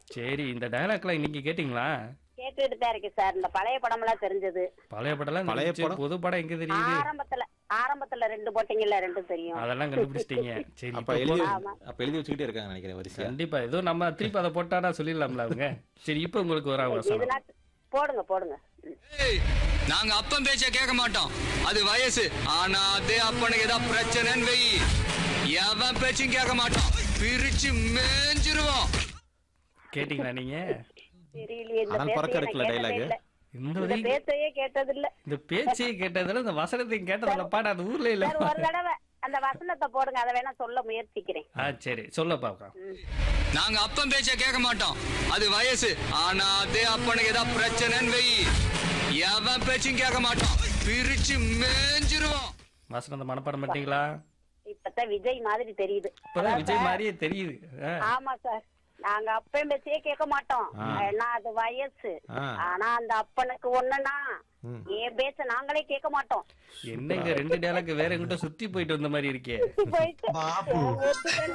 சரி இந்த டயலாக்லாம் இன்னைக்கு கேட்டிங்களா கேட்டுட்டு தான் இருக்கு சார் இந்த பழைய படம் எல்லாம் தெரிஞ்சது பழைய படம்லாம் பழைய தெரிஞ்சுச்சு. படம்? புது படம் எங்க தெரியுது ஆரம்பத்துல ஆரம்பத்துல ரெண்டு போட்டீங்கல்ல ரெண்டும் தெரியும் அதெல்லாம் கண்டுபிடிச்சிட்டீங்க சரி அப்ப இப்ப எழுதி போ- ஆமா. அப்ப எழுதி வச்சுக்கிட்டே இருக்காங்க நினைக்கிறேன் வரிசையா கண்டிப்பா ஏதோ நம்ம திருப்பி அதை போட்டாடா சொல்லிடலாம்ல அவங்க சரி இப்போ உங்களுக்கு ஒரு அவசரம் இதெல்லாம் போடுங்க போடுங்க ம். ஏய், நாங்க அப்பன் பேச்ச கேட்க மாட்டோம் அது வயசு ஆனா அதே அப்பனுக்கு ஏதாவது பிரச்சனைன்னு வை எவன் பேச்சும் கேட்க மாட்டோம் பிரிச்சு மேஞ்சிருவோம் கேட்டீங்களா நீங்க தெரியலையே இந்த அனல் பறக்க பேச்சையே இருக்குல்ல நான் dialogue? கேட்டதே இல்ல. இந்த இந்த வரைக்கும் பேச்சையே கேட்டது இல்ல இந்த பேச்சையும் கேட்டதுல இந்த வசனத்தையும் கேட்டதுல பாட அது ஊர்ல இல்ல சார் ஒரு தடவை அந்த வசனத்தை போடுங்க அதை வேணா சொல்ல முயற்சிக்கிறேன் ஆ சரி சொல்ல பாக்கலாம் நாங்க அப்பன் பேச்ச கேட்க மாட்டோம் அது வயசு ஆனா அதே அப்பனுக்கு ஏதாவது பிரச்சனைன்னு வை எவன் பேச்சும் கேட்க மாட்டோம் பிரிச்சு மேஞ்சிருவோம் வசனத்தை மனப்பாடம் பண்ணிட்டீங்களா இப்பதான் விஜய் மாதிரி தெரியுது இப்பதான் விஜய் மாதிரியே தெரியுது ஆ. ஆமா சார் நாங்க அப்பன் பேச்சையே கேட்க மாட்டோம் ஆ. ஏன்னா அது வயசு ஆ. ஆனா அந்த அப்பனுக்கு ஒண்ணுனா ம். என் பேச்ச நாங்களே கேட்க மாட்டோம் என்னங்க ரெண்டு டேலாக் வேற எங்கிட்ட சுத்தி போயிட்டு வந்த மாதிரி இருக்கே போயிட்டு ஒத்துக்கிறேன்.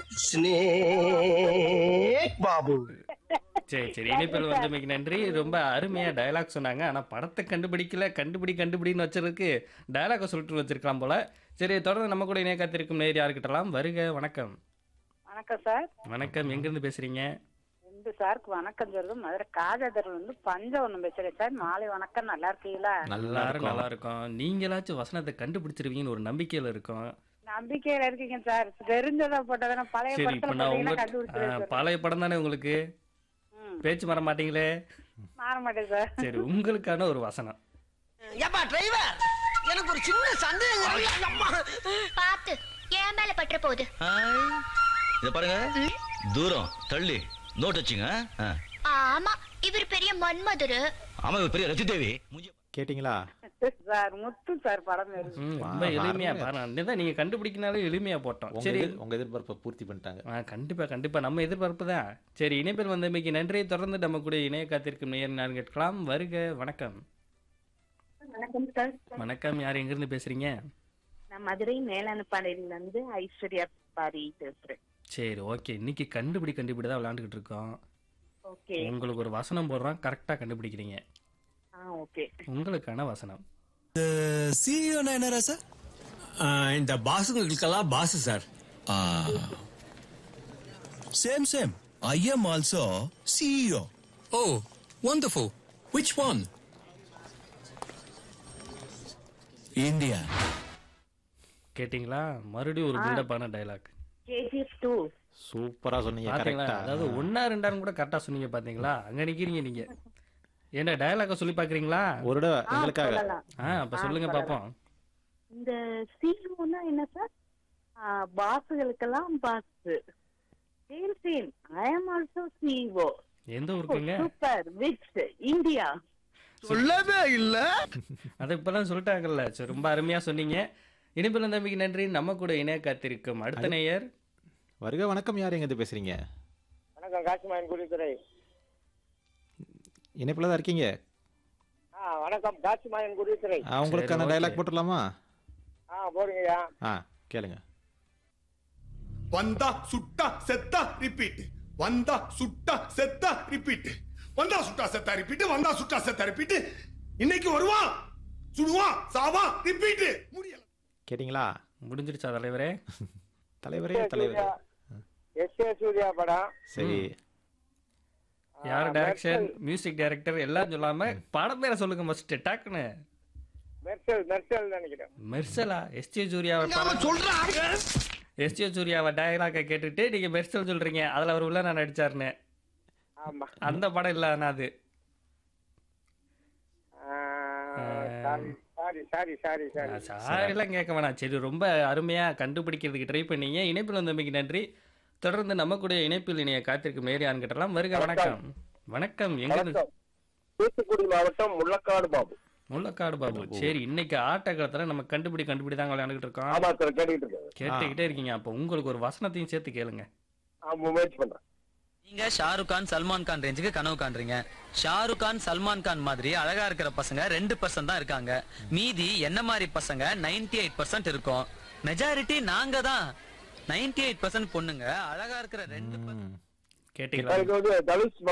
ஸ்னேக் பாபு சரி சரி இணைப்பில் வந்தமைக்கு நன்றி ரொம்ப அருமையா டயலாக் சொன்னாங்க ஆனா படத்தை கண்டுபிடிக்கல கண்டுபிடி கண்டுபிடின்னு வச்சிருக்கு டயலாக சொல்லிட்டு வச்சிருக்கலாம் போல சரி தொடர்ந்து நம்ம கூட இணைய காத்திருக்கும் நேர் யாருக்கிட்டலாம் வருக வணக்கம் வணக்கம் சார் வணக்கம் எங்கிருந்து பேசுறீங்க ரெண்டு சாருக்கு வணக்கம் சொல்றது மதுரை காஜாதர் வந்து பஞ்சம் ஒண்ணு பேசுறேன் சார் மாலை வணக்கம் நல்லா இருக்கீங்களா நல்லா எல்லாரும் இருக்கும் நல்லா இருக்கும் நீங்களாச்சும் வசனத்தை கண்டுபிடிச்சிருவீங்கன்னு ஒரு நம்பிக்கையில இருக்கும் நம்பிக்கையில இருக்கீங்க சார் தெரிஞ்சதா போட்டதானே பழைய சரி இப்ப படத்துல நான் போட்டீங்கன்னா உங்க கண்டுபிடிச்சிருவேன் ஆ, சார் பழைய படம் தானே உங்களுக்கு ம், பேச்சு மற மாட்டீங்களே மாற மாட்டேன் சார் சரி உங்களுக்கான ஒரு வசனம் ஏப்பா டிரைவர் எனக்கு ஒரு சின்ன சந்தேகம் அம்மா. பார்த்து என் மேல பற்ற போகுது இத பாருங்க தூரம் தள்ளி நோட் வச்சுங்க ஆ. ஆமா இவர் பெரிய மன்மதுரு ஆமா இவ பெரிய ரத்தி தேவி கேட்டிங்களா சார் முத்து சார் படம் இருக்கு ம், ஆ, ரொம்ப எளிமையா அருமையா பாருங்க தான் நீங்க கண்டுபிடிக்கனாலும் எளிமையா போட்டோம் உங்க சரி எதிர்- உங்க எதிர்பார்ப்பை பூர்த்தி பண்ணிட்டாங்க ஆ கண்டிப்பா கண்டிப்பா நம்ம எதிர்பார்ப்பு தான் சரி இணைப்பில் வந்தமைக்கு நன்றி தொடர்ந்து நம்ம கூட இணைய காத்திருக்கும் நேர் நான் கேட்கலாம் வருக வணக்கம் வணக்கம் சார் வணக்கம் யார் எங்கிருந்து பேசுறீங்க நான் மதுரை மேலானப்பாளையில இருந்து ஐஸ்வர்யா பாரி பேசுறேன் சரி ஓகே இன்னைக்கு கண்டுபிடி கண்டுபிடி தான் விளையாண்டுக்கிட்டு இருக்கோம் ஓகே உங்களுக்கு ஒரு வசனம் போடுறோம் கரெக்டா கண்டுபிடிக்கிறீங்க ஆ ஓகே உங்களுக்கான வசனம் சிஇஓனா என்ன சார் இந்த பாஸுங்களுக்கெல்லாம் boss sir same same I am also CEO oh wonderful which one India கேட்டிங்களா மறுபடியும் ஒரு பில்டப்பான டைலாக் கேஜிஎஃப் டூ சூப்பரா சொன்னீங்க பாத்தீங்களா கரெக்டா அதாவது ஒன்னா ரெண்டான்னு கூட கரெக்டா சொன்னீங்க பாத்தீங்களா அங்க நிக்கிறீங்க நீங்க என்ன டயலாக சொல்லி பாக்குறீங்களா ஒரு தடவை எங்களுக்காக சொல்லலாம் ஆ அப்ப சொல்லுங்க பாப்போம் இந்த சிஇஓனா என்ன சார் பாஸுகளுக்கெல்லாம் boss same same I am also CEO எந்த ஊருக்குங்க சூப்பர் விச் இந்தியா சொல்லவே இல்ல அதை இப்பதான் சொல்லிட்டாங்கல்ல சரி ரொம்ப அருமையா சொன்னீங்க இனிப்பில் தம்பிக்கு நன்றி நம்ம கூட இணைய காத்திருக்கும் அடுத்த நேயர் வருக வணக்கம் யார் எங்க இருந்து பேசுறீங்க வணக்கம் காசிமாயன் குடித்துறை இணைப்புல தான் இருக்கீங்க ஆ வணக்கம் காசிமாயன் குடித்துறை ஆ, உங்களுக்கான சரி, டைலாக் okay. போட்டுடலாமா ஆ போடுங்கய்யா ஆ கேளுங்க வந்தா சுட்டா செத்தா ரிப்பீட் வந்தா சுட்டா செத்தா ரிப்பீட் வந்தா சுட்டா செத்தா ரிப்பீட் வந்தா சுட்டா செத்தா ரிப்பீட் இன்னைக்கு வருவான் சுடுவான் சாவான் ரிப்பீட் முடியல கேட்டிங்களா முடிஞ்சிருச்சா தலைவரே தலைவரே தலைவரே எஸ் ஏ சூர்யா படம் சரி யார் டைரக்ஷன் மியூசிக் டைரக்டர் எல்லாம் சொல்லாம படம் பேரை சொல்லுங்க ஃபர்ஸ்ட் டக்குன்னு மெர்சல் மெர்சல் நினைக்கிறேன் மெர்சலா எஸ்டி சூர்யாவை எஸ்டி சூர்யாவை டயலாக கேட்டுட்டு நீங்க மெர்சல் சொல்றீங்க அதுல அவர் உள்ள நான் நடிச்சாருன்னு ஆமா அந்த படம் இல்ல ஆனா அது சாரி சாரி சாரி சாரி சாரிலாம் கேட்க வேணாம் சரி ரொம்ப அருமையா கண்டுபிடிக்கிறதுக்கு ட்ரை பண்ணீங்க இணைப்பில் வந்தமைக்கு நன்றி தொடர்ந்து நம்ம கூட இணைப்பில் இணைய காத்திருக்கும் மேரியான் கிட்டலாம் வருக வணக்கம் வணக்கம் எங்க இருந்து வணக்கம் தூத்துக்குடி மாவட்டம் முள்ளக்காடு பாபு முள்ளக்காடு பாபு சரி இன்னைக்கு ஆட்டக்காலத்துல நம்ம கண்டுபிடி கண்டுபிடி தான் விளையாண்டுட்டு இருக்கோம் ஆமா சார் கேட்டுக்கிட்டு இருக்கேன் கேட்டுக்கிட்டே இருக்கீங்க அப்ப உங்களுக்கு ஒரு வசனத்தையும் சேர்த்து கேளுங்க ஆமா முயற்சி பண்றேன் நீங்க ஷாருக் கான் சல்மான் கான் ரேஞ்சுக்கு கனவு காண்றீங்க ஷாருக் கான் சல்மான் கான் மாதிரி அழகா இருக்கிற பசங்க ரெண்டு பர்சன்ட் தான் இருக்காங்க மீதி என்ன மாதிரி பசங்க 98% எயிட் பர்சன்ட் இருக்கும் மெஜாரிட்டி நாங்க தான் 98% எயிட் பர்சன்ட் பொண்ணுங்க அழகா இருக்கிற ரெண்டு கேட்டீங்களா இது வந்து தனுஷ்